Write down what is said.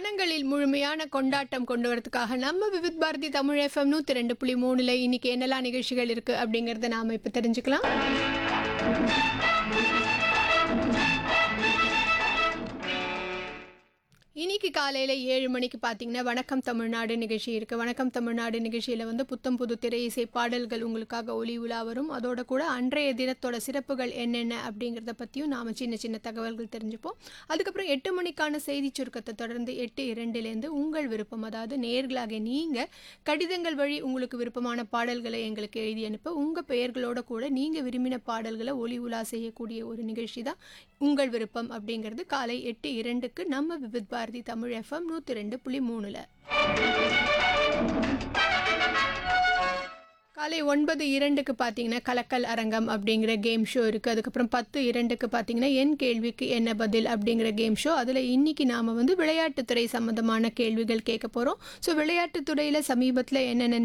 மனங்களில் முழுமையான கொண்டாட்டம் கொண்டு வரதுக்காக நம்ம விவித் பாரதி தமிழ் எஃப்எம் நூற்றி ரெண்டு புள்ளி மூணுல இன்னைக்கு என்னெல்லாம் நிகழ்ச்சிகள் இருக்கு அப்படிங்கறத நாம இப்ப தெரிஞ்சுக்கலாம் இன்னைக்கு காலையில் ஏழு மணிக்கு பார்த்தீங்கன்னா வணக்கம் தமிழ்நாடு நிகழ்ச்சி இருக்குது வணக்கம் தமிழ்நாடு நிகழ்ச்சியில் வந்து புத்தம் புது திரை இசை பாடல்கள் உங்களுக்காக ஒளி உலா வரும் அதோட கூட அன்றைய தினத்தோட சிறப்புகள் என்னென்ன அப்படிங்கிறத பற்றியும் நாம் சின்ன சின்ன தகவல்கள் தெரிஞ்சுப்போம் அதுக்கப்புறம் எட்டு மணிக்கான செய்தி சுருக்கத்தை தொடர்ந்து எட்டு இரண்டுலேருந்து உங்கள் விருப்பம் அதாவது நேர்களாக நீங்கள் கடிதங்கள் வழி உங்களுக்கு விருப்பமான பாடல்களை எங்களுக்கு எழுதி அனுப்ப உங்கள் பெயர்களோட கூட நீங்கள் விரும்பின பாடல்களை ஒளி உலா செய்யக்கூடிய ஒரு நிகழ்ச்சி தான் உங்கள் விருப்பம் அப்படிங்கிறது காலை எட்டு இரண்டுக்கு நம்ம விவித் பாரதி தமிழ் எஃப்எம் நூற்றி ரெண்டு புள்ளி மூணில் காலை ஒன்பது இரண்டுக்கு பார்த்தீங்கன்னா கலக்கல் அரங்கம் அப்படிங்கிற கேம் ஷோ இருக்குது அதுக்கப்புறம் பத்து இரண்டுக்கு பார்த்தீங்கன்னா என் கேள்விக்கு என்ன பதில் அப்படிங்கிற கேம் ஷோ அதில் இன்னைக்கு நாம் வந்து விளையாட்டுத்துறை சம்மந்தமான கேள்விகள் கேட்க போகிறோம் ஸோ விளையாட்டுத்துறையில் சமீபத்தில் என்னென்ன